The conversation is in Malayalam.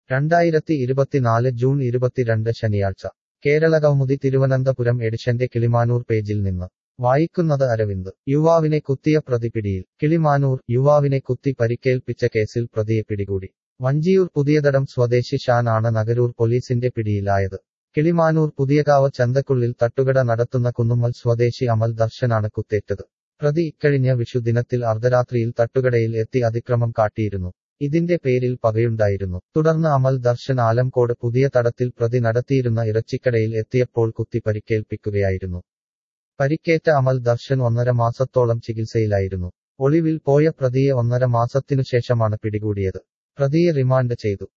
രണ്ടായിരത്തി ഇരുപത്തിനാല് ജൂൺ ഇരുപത്തിരണ്ട് ശനിയാഴ്ച കേരള കൗമുദി തിരുവനന്തപുരം എഡിഷന്റെ കിളിമാനൂർ പേജിൽ നിന്ന് വായിക്കുന്നത് അരവിന്ദ് യുവാവിനെ കുത്തിയ പ്രതി പിടിയിൽ കിളിമാനൂർ യുവാവിനെ കുത്തി പരിക്കേൽപ്പിച്ച കേസിൽ പ്രതിയെ പിടികൂടി വഞ്ചിയൂർ പുതിയതടം സ്വദേശി ഷാൻ ആണ് നഗരൂർ പോലീസിന്റെ പിടിയിലായത് കിളിമാനൂർ പുതിയകാവ് ചന്തക്കുള്ളിൽ തട്ടുകട നടത്തുന്ന കുന്നുമ്മൽ സ്വദേശി അമൽ ദർശനാണ് കുത്തേറ്റത് പ്രതി ഇക്കഴിഞ്ഞ വിഷുദിനത്തിൽ അർദ്ധരാത്രിയിൽ തട്ടുകടയിൽ എത്തി അതിക്രമം കാട്ടിയിരുന്നു ഇതിന്റെ പേരിൽ പകയുണ്ടായിരുന്നു തുടർന്ന് അമൽ ദർശൻ ആലംകോട് പുതിയ തടത്തിൽ പ്രതി നടത്തിയിരുന്ന ഇറച്ചിക്കടയിൽ എത്തിയപ്പോൾ കുത്തി പരിക്കേൽപ്പിക്കുകയായിരുന്നു പരിക്കേറ്റ അമൽ ദർശൻ ഒന്നര മാസത്തോളം ചികിത്സയിലായിരുന്നു ഒളിവിൽ പോയ പ്രതിയെ ഒന്നര മാസത്തിനുശേഷമാണ് പിടികൂടിയത് പ്രതിയെ റിമാൻഡ് ചെയ്തു